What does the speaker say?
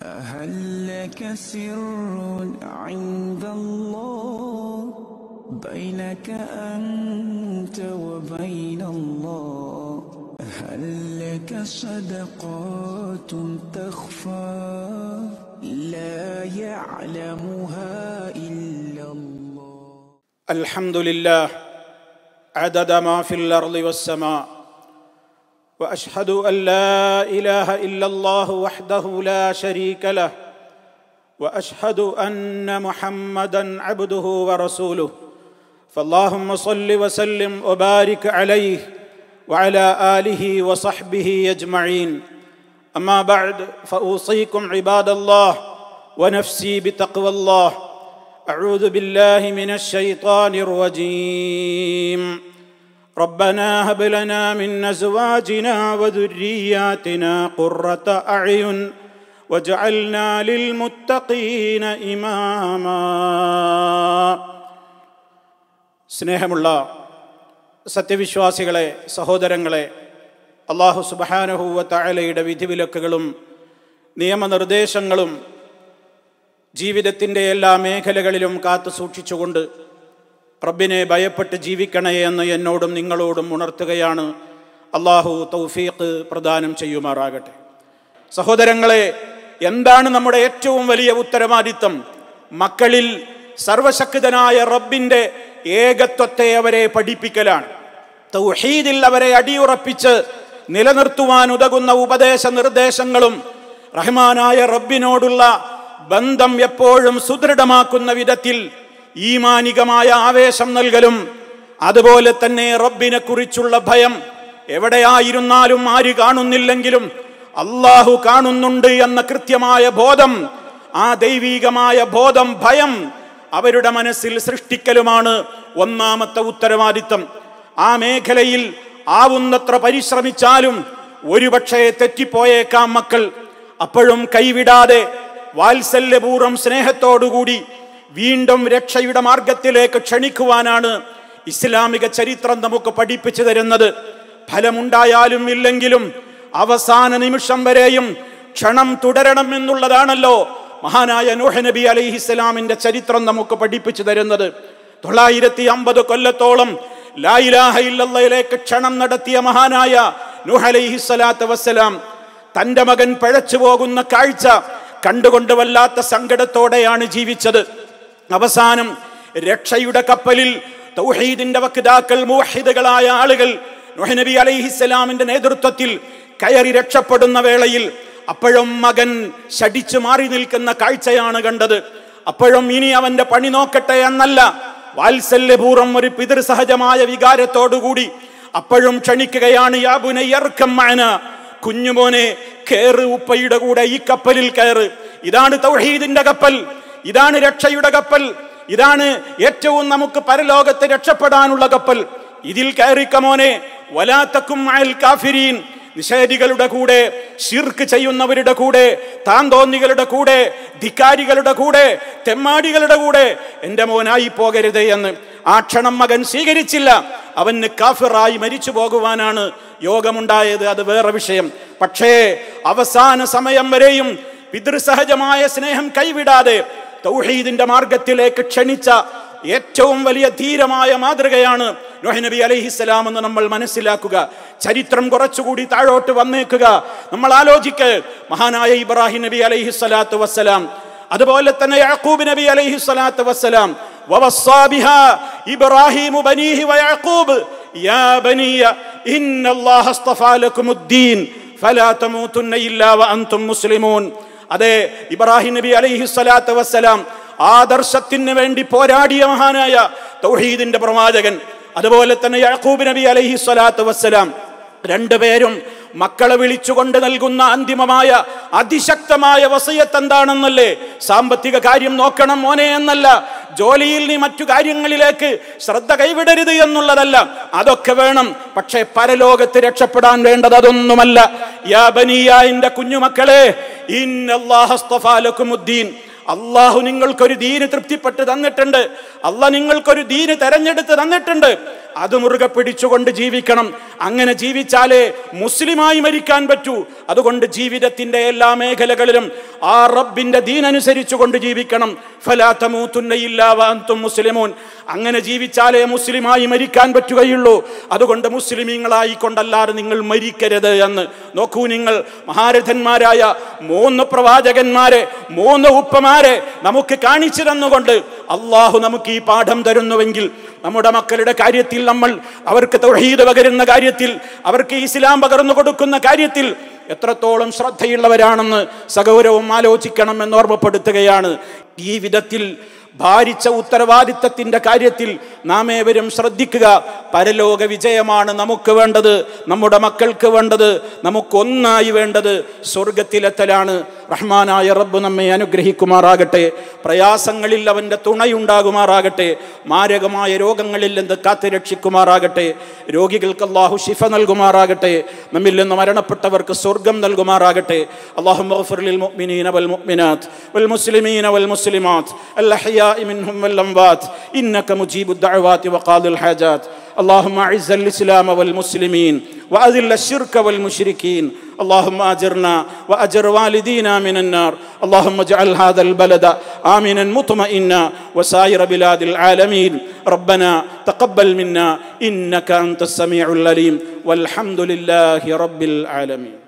هل لك سر عند الله بينك أنت وبين الله هل لك صدقات تخفى لا يعلمها إلا الله الحمد لله عدد ما في الارض والسماء واشهد ان لا اله الا الله وحده لا شريك له واشهد ان محمدا عبده ورسوله فاللهم صل وسلم وبارك عليه وعلى اله وصحبه اجمعين اما بعد فاوصيكم عباد الله ونفسي بتقوى الله أعوذ بالله من الشيطان الرجيم ربنا هب لنا من أزواجنا وذرياتنا قرة أعين وجعلنا للمتقين إماما സ്നേഹമുള്ള സത്യവിശ്വാസികളെ സഹോദരങ്ങളെ അള്ളാഹു സുബഹാനഹൂവ താഴലയുടെ വിധിവിലക്കുകളും നിയമനിർദ്ദേശങ്ങളും ജീവിതത്തിൻ്റെ എല്ലാ മേഖലകളിലും കാത്തു സൂക്ഷിച്ചുകൊണ്ട് റബ്ബിനെ ഭയപ്പെട്ട് ജീവിക്കണേ എന്ന് എന്നോടും നിങ്ങളോടും ഉണർത്തുകയാണ് അള്ളാഹു തൗഫീഖ് പ്രദാനം ചെയ്യുമാറാകട്ടെ സഹോദരങ്ങളെ എന്താണ് നമ്മുടെ ഏറ്റവും വലിയ ഉത്തരവാദിത്തം മക്കളിൽ സർവശക്തനായ റബ്ബിൻ്റെ ഏകത്വത്തെ അവരെ പഠിപ്പിക്കലാണ് തൗഹീദിൽ അവരെ അടിയുറപ്പിച്ച് നിലനിർത്തുവാൻ ഉതകുന്ന ഉപദേശ നിർദ്ദേശങ്ങളും റഹ്മാനായ റബ്ബിനോടുള്ള ബന്ധം എപ്പോഴും സുദൃഢമാക്കുന്ന വിധത്തിൽ ഈമാനികമായ ആവേശം നൽകലും അതുപോലെ തന്നെ റബ്ബിനെ കുറിച്ചുള്ള ഭയം എവിടെയായിരുന്നാലും ആര് കാണുന്നില്ലെങ്കിലും അള്ളാഹു കാണുന്നുണ്ട് എന്ന കൃത്യമായ ബോധം ആ ദൈവീകമായ ബോധം ഭയം അവരുടെ മനസ്സിൽ സൃഷ്ടിക്കലുമാണ് ഒന്നാമത്തെ ഉത്തരവാദിത്തം ആ മേഖലയിൽ ആവുന്നത്ര പരിശ്രമിച്ചാലും ഒരുപക്ഷെ തെറ്റിപ്പോയേക്കാം മക്കൾ അപ്പോഴും കൈവിടാതെ വാത്സല്യപൂർവ്വം സ്നേഹത്തോടുകൂടി വീണ്ടും രക്ഷയുടെ മാർഗത്തിലേക്ക് ക്ഷണിക്കുവാനാണ് ഇസ്ലാമിക ചരിത്രം നമുക്ക് പഠിപ്പിച്ചു തരുന്നത് ഫലമുണ്ടായാലും ഇല്ലെങ്കിലും അവസാന നിമിഷം വരെയും ക്ഷണം തുടരണം എന്നുള്ളതാണല്ലോ മഹാനായ നൂഹ് നബി അലൈഹിസ്സലാമിന്റെ ചരിത്രം നമുക്ക് പഠിപ്പിച്ചു തരുന്നത് തൊള്ളായിരത്തി അമ്പത് കൊല്ലത്തോളം ലായിലാഹയിലേക്ക് ക്ഷണം നടത്തിയ മഹാനായ നൂഹ് അലൈഹിസ്സലാത്ത് വസ്സലാം തന്റെ മകൻ പഴച്ചു പോകുന്ന കാഴ്ച കണ്ടുകൊണ്ട് വല്ലാത്ത സങ്കടത്തോടെയാണ് ജീവിച്ചത് അവസാനം രക്ഷയുടെ കപ്പലിൽ തൗഹീദിന്റെ വക്താക്കൾ മൂഹിദുകളായ ആളുകൾ നബി അലൈഹിസ്സലാമിന്റെ നേതൃത്വത്തിൽ കയറി രക്ഷപ്പെടുന്ന വേളയിൽ അപ്പോഴും മകൻ ശടിച്ചു മാറി നിൽക്കുന്ന കാഴ്ചയാണ് കണ്ടത് അപ്പോഴും ഇനി അവന്റെ പണി നോക്കട്ടെ എന്നല്ല വാത്സല്യപൂർവ്വം ഒരു പിതൃസഹജമായ വികാരത്തോടുകൂടി അപ്പോഴും ക്ഷണിക്കുകയാണ് യാബുനയ്യർക്കം മാന കുഞ്ഞുമോനെ കേറ് ഉപ്പയുടെ കൂടെ ഈ കപ്പലിൽ കയറ് ഇതാണ് തൗഹീദിന്റെ കപ്പൽ ഇതാണ് രക്ഷയുടെ കപ്പൽ ഇതാണ് ഏറ്റവും നമുക്ക് പരലോകത്ത് രക്ഷപ്പെടാനുള്ള കപ്പൽ ഇതിൽ കയറിക്കമോനെ വലാത്തക്കും അയൽ കാഫിരീൻ നിഷേധികളുടെ കൂടെ ഷിർക്ക് ചെയ്യുന്നവരുടെ കൂടെ താന്തോന്നികളുടെ കൂടെ ധിക്കാരികളുടെ കൂടെ തെമ്മാടികളുടെ കൂടെ എൻ്റെ മോനായി പോകരുത് എന്ന് ആ ക്ഷണം മകൻ സ്വീകരിച്ചില്ല അവന് കാഫിറായി മരിച്ചു പോകുവാനാണ് യോഗമുണ്ടായത് അത് വേറെ വിഷയം പക്ഷേ അവസാന സമയം വരെയും പിതൃസഹജമായ സ്നേഹം കൈവിടാതെ തൗഹീദിന്റെ മാർഗത്തിലേക്ക് ക്ഷണിച്ച ഏറ്റവും വലിയ ധീരമായ മാതൃകയാണ് നോഹ് നബി അലൈഹിസ്സലാം എന്ന് നമ്മൾ മനസ്സിലാക്കുക ചരിത്രം കുറച്ചുകൂടി താഴോട്ട് വന്നേക്കുക നമ്മൾ ആലോചിക്ക് മഹാനായ ഇബ്രാഹിം നബി അലൈഹിസ്സലാത്തു വസ്സലാം അതുപോലെ തന്നെ യാക്കൂബ് നബി അലൈഹിസ്സലാത്തു വസ്സലാം ووصى بها إبراهيم بنيه ويعقوب يا بني إن الله اصطفى لكم الدين فلا تموتن إلا وأنتم مسلمون അതെ ഇബ്രാഹിം നബി അലൈഹി സ്വലാത്തു വസ്സലാം ആദർശത്തിന് വേണ്ടി പോരാടിയ മഹാനായ തൗഹീദിന്റെ പ്രവാചകൻ അതുപോലെ തന്നെ യാക്കൂബ് നബി അലൈഹി സ്വലാത്തു വസ്സലാം രണ്ടുപേരും മക്കളെ വിളിച്ചുകൊണ്ട് നൽകുന്ന അന്തിമമായ അതിശക്തമായ വസയത്ത് എന്താണെന്നല്ലേ സാമ്പത്തിക കാര്യം നോക്കണം മോനെ എന്നല്ല ജോലിയിൽ നീ മറ്റു കാര്യങ്ങളിലേക്ക് ശ്രദ്ധ കൈവിടരുത് എന്നുള്ളതല്ല അതൊക്കെ വേണം പക്ഷേ പരലോകത്ത് രക്ഷപ്പെടാൻ വേണ്ടത് അതൊന്നുമല്ല യാ ബനിയ എന്റെ കുഞ്ഞുമക്കളെ ഇന്നല്ലാഹസ്തഫാലക്കുമുദ്ദീൻ അള്ളാഹു നിങ്ങൾക്കൊരു ദീന് തൃപ്തിപ്പെട്ട് തന്നിട്ടുണ്ട് അല്ല നിങ്ങൾക്കൊരു ദീന് തെരഞ്ഞെടുത്ത് തന്നിട്ടുണ്ട് അത് മുറുകെ പിടിച്ചുകൊണ്ട് ജീവിക്കണം അങ്ങനെ ജീവിച്ചാലേ മുസ്ലിമായി മരിക്കാൻ പറ്റൂ അതുകൊണ്ട് ജീവിതത്തിന്റെ എല്ലാ മേഖലകളിലും ആ റബ്ബിന്റെ ദീനനുസരിച്ചു കൊണ്ട് ജീവിക്കണം ഫലാത്തമൂത്തുന്നയില്ലാവാന്തും മുസ്ലിമൂൻ അങ്ങനെ ജീവിച്ചാലേ മുസ്ലിമായി മരിക്കാൻ പറ്റുകയുള്ളൂ അതുകൊണ്ട് മുസ്ലിമീങ്ങളായി കൊണ്ടല്ലാതെ നിങ്ങൾ മരിക്കരുത് എന്ന് നോക്കൂ നിങ്ങൾ മഹാരഥന്മാരായ മൂന്ന് പ്രവാചകന്മാരെ മൂന്ന് ഉപ്പമാരെ നമുക്ക് കാണിച്ചു തന്നുകൊണ്ട് അള്ളാഹു നമുക്ക് ഈ പാഠം തരുന്നുവെങ്കിൽ നമ്മുടെ മക്കളുടെ കാര്യത്തിൽ നമ്മൾ അവർക്ക് തൊഴീത് പകരുന്ന കാര്യത്തിൽ അവർക്ക് ഇസ്ലാം പകർന്നു കൊടുക്കുന്ന കാര്യത്തിൽ എത്രത്തോളം ശ്രദ്ധയുള്ളവരാണെന്ന് സഗൗരവം ആലോചിക്കണം എന്ന് ഓർമ്മപ്പെടുത്തുകയാണ് ഈ വിധത്തിൽ ഭാരിച്ച ഉത്തരവാദിത്തത്തിന്റെ കാര്യത്തിൽ നാം ഏവരും ശ്രദ്ധിക്കുക പരലോക വിജയമാണ് നമുക്ക് വേണ്ടത് നമ്മുടെ മക്കൾക്ക് വേണ്ടത് നമുക്കൊന്നായി വേണ്ടത് സ്വർഗത്തിലെത്തലാണ് റഹ്മാനായ റബ്ബ് നമ്മെ അനുഗ്രഹിക്കുമാറാകട്ടെ പ്രയാസങ്ങളിൽ അവൻ്റെ തുണയുണ്ടാകുമാറാകട്ടെ മാരകമായ രോഗങ്ങളിൽ നിന്ന് കാത്തു രക്ഷിക്കുമാറാകട്ടെ രോഗികൾക്ക് അള്ളാഹു ശിഫ നൽകുമാറാകട്ടെ നമ്മിൽ നിന്ന് മരണപ്പെട്ടവർക്ക് സ്വർഗം നൽകുമാറാകട്ടെ അള്ളാഹു للمؤمنين والمؤمنات والمسلمين والمسلمات الأحياء منهم والأموات إنك مجيب الدعوات وقاضي الحاجات اللهم أعز الإسلام والمسلمين وأذل الشرك والمشركين اللهم أجرنا وأجر والدينا من النار اللهم اجعل هذا البلد آمنا مطمئنا وسائر بلاد العالمين ربنا تقبل منا إنك أنت السميع العليم والحمد لله رب العالمين